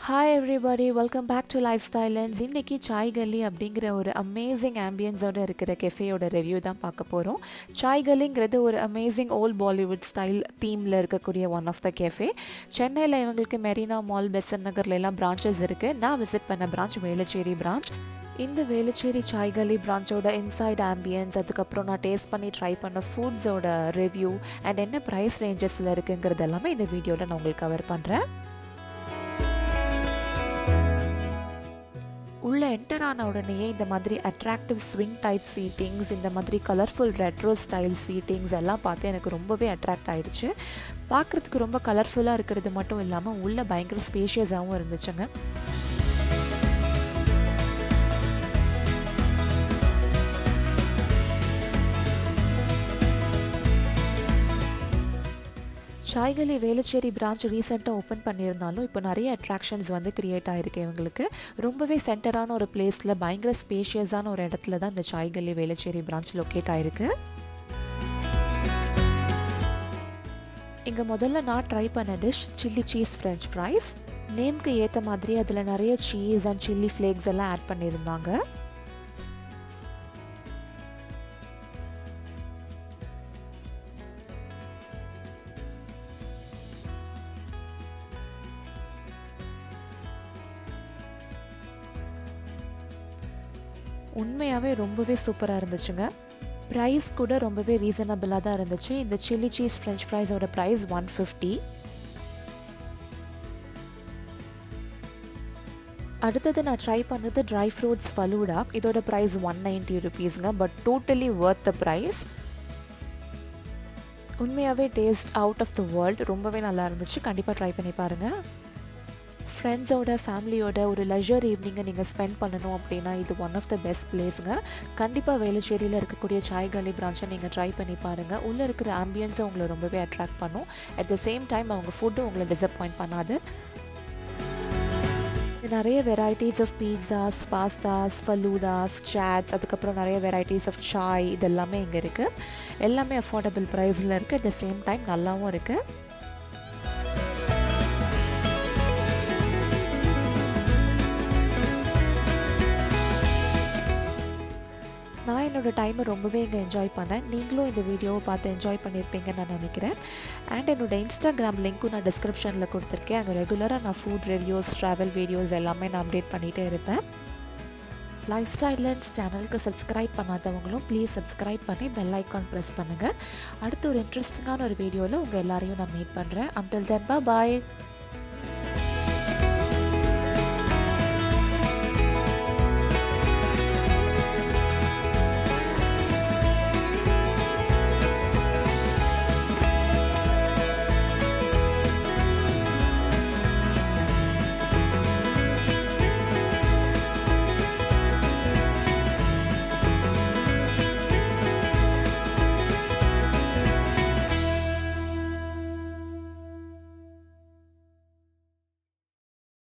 hi everybody welcome back to life stylance இன்றைக்கி சாய் கல்லி அப்படிங்கிற ஒரு அமேசிங் ஆம்பியன்ஸோடு இருக்கிற கெஃபேயோட ரிவ்யூ தான் பார்க்க போகிறோம் சாய் கல்லிங்கிறது ஒரு அமேசிங் ஓல்ட் பாலிவுட் ஸ்டைல் தீமில் இருக்கக்கூடிய ஒன் ஆஃப் த கெஃபே சென்னையில் இவங்களுக்கு மெரினா மால் பெசன் நகர்ல எல்லாம் பிரான்ச்சஸ் இருக்குது நான் விசிட் பண்ண பிரான்ச் வேளச்சேரி பிரான்ச் இந்த வேளச்சேரி சாய் கலி பிரான்ச்சோட இன்சைட் ஆம்பியன்ஸ் அதுக்கப்புறம் நான் டேஸ்ட் பண்ணி ட்ரை பண்ண ஃபுட்ஸோட ரிவ்யூ அண்ட் என்ன ப்ரைஸ் ரேஞ்சஸில் இருக்குங்கிறது எல்லாமே இந்த வீடியோவில் நான் உங்களுக்கு கவர் பண்ணுறேன் உள்ளே என்டர் ஆன உடனேயே இந்த மாதிரி அட்ராக்டிவ் ஸ்விங் டைப் சீட்டிங்ஸ் இந்த மாதிரி கலர்ஃபுல் ரெட்ரோ ஸ்டைல் சீட்டிங்ஸ் எல்லாம் பார்த்து எனக்கு ரொம்பவே அட்ராக்ட் ஆகிடுச்சு பார்க்குறதுக்கு ரொம்ப கலர்ஃபுல்லாக இருக்கிறது மட்டும் இல்லாமல் உள்ளே பயங்கர ஸ்பேஷியஸாகவும் இருந்துச்சுங்க சாய்கலி வேலுச்சேரி பிரான்ச் ரீசெண்டாக ஓப்பன் பண்ணியிருந்தாலும் இப்போ நிறைய அட்ராக்ஷன்ஸ் வந்து க்ரியேட் ஆகிருக்கு இவங்களுக்கு ரொம்பவே சென்டரான ஒரு பிளேஸில் பயங்கர ஸ்பேஷியஸான ஒரு இடத்துல தான் இந்த சாய்கலி வேலுச்சேரி பிரான்ச் லொக்கேட் ஆகிருக்கு இங்கே முதல்ல நான் ட்ரை பண்ண dish chilli cheese French fries நேம்க்கு ஏற்ற மாதிரி அதில் நிறைய சீஸ் அண்ட் சில்லி ஃப்ளேக்ஸ் எல்லாம் ஆட் பண்ணியிருந்தாங்க உண்மையாகவே ரொம்பவே சூப்பராக இருந்துச்சுங்க ப்ரைஸ் கூட ரொம்பவே ரீசனபிளாக தான் இருந்துச்சு இந்த சில்லி சீஸ் ஃப்ரெஞ்ச் ஃப்ரைஸோட ப்ரைஸ் ஒன் ஃபிஃப்டி அடுத்தது நான் ட்ரை பண்ணது ட்ரை ஃப்ரூட்ஸ் ஃபலூடா இதோட ப்ரைஸ் ஒன் நைன்ட்டி ருபீஸுங்க but totally worth the price உண்மையாகவே taste out of the world ரொம்பவே நல்லா இருந்துச்சு கண்டிப்பாக ட்ரை பண்ணி பாருங்கள் ஃப்ரெண்ட்ஸோட ஃபேமிலியோட ஒரு லெஜர் ஈவினிங்கை நீங்கள் ஸ்பெண்ட் பண்ணணும் அப்படின்னா இது ஒன் ஆஃப் த பெஸ்ட் பிளேஸுங்க கண்டிப்பாக வேலுச்சேரியில் இருக்கக்கூடிய சாய் கலி பிரான்ச்சை நீங்கள் ட்ரை பண்ணி பாருங்கள் உள்ளே இருக்கிற ஆம்பியன்ஸை உங்களை ரொம்பவே அட்ராக்ட் பண்ணும் அட் த சேம் டைம் அவங்க ஃபுட்டு உங்களை டிசப்பாயிண்ட் பண்ணாது நிறைய varieties of pizzas pastas faloodas chaats அதுக்கப்புறம் நிறைய வெரைட்டிஸ் ஆஃப் சாய் இது எல்லாமே இங்கே இருக்குது எல்லாமே அஃபோர்டபுள் ப்ரைஸில் இருக்குது அட் த சேம் டைம் நல்லாவும் இருக்குது நான் என்னோடய டைமை ரொம்பவே இங்கே என்ஜாய் பண்ணேன் நீங்களும் இந்த வீடியோவை பார்த்து என்ஜாய் பண்ணியிருப்பீங்கன்னு நான் நினைக்கிறேன் அண்ட் என்னோடய இன்ஸ்டாகிராம் லிங்க்கும் நான் டிஸ்கிரிப்ஷனில் கொடுத்துருக்கேன் அங்கே ரெகுலராக நான் ஃபுட் ரிவ்யூஸ் ட்ராவல் வீடியோஸ் எல்லாமே நான் அப்டேட் பண்ணிகிட்டே இருப்பேன் லைஃப் ஸ்டைலன்ஸ் சேனலுக்கு சப்ஸ்கிரைப் பண்ணாதவங்களும் ப்ளீஸ் சப்ஸ்கிரைப் பண்ணி பெல் ஐக்கான் ப்ரெஸ் பண்ணுங்கள் அடுத்து ஒரு இன்ட்ரெஸ்டிங்கான ஒரு வீடியோவில் உங்கள் எல்லாரையும் நான் மீட் பண்ணுறேன் அண்டில் தென் பாய்